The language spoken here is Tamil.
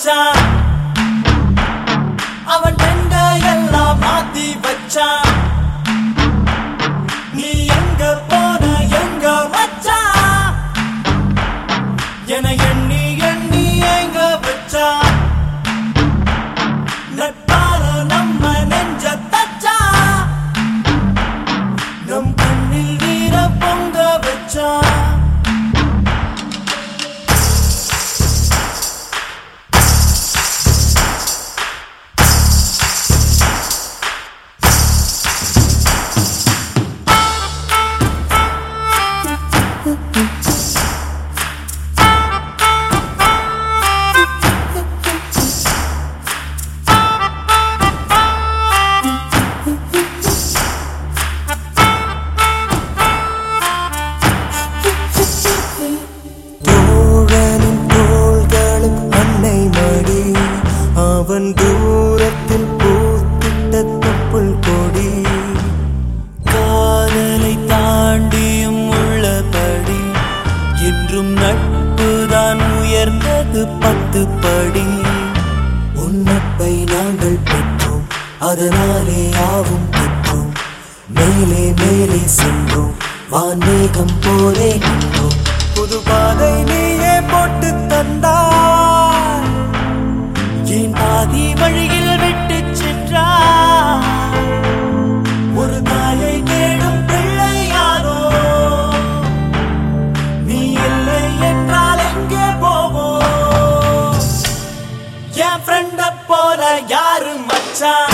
மச்சான் அவன் டெண்ட எல்லாம் மாத்தி வச்சான் நீ எங்க போன எங்க மச்சான் என எண்ணி எண்ணி எங்க வச்சான் நட்பால நம்ம நெஞ்ச தச்சா நம் கண்ணில் வீர பொங்க வச்சா தோழனின் தோள்களும் அன்னை மடி அவன் தூரத்தில் பூத்திட்ட தொப்புள் கொடி காதலை தாண்டியும் உள்ளபடி என்றும் நட்புதான் உயர்ந்தது பத்து படி உன்னப்பை நாங்கள் பெற்றோம் அதனாலே யாவும் பெற்றோம் மேலே மேலே சென்றோம் வான்மேகம் போலே நின்றோம் புது பாதை நீயே போட்டு தந்தாய் என் பாதி வழியில் விட்டு சென்றாய் ஒரு தாயை தேடும் பிள்ளை யாரோ நீ இல்லை என்றால் எங்கே போவோம் என் ஃப்ரெண்ட போல யாரு மச்சான்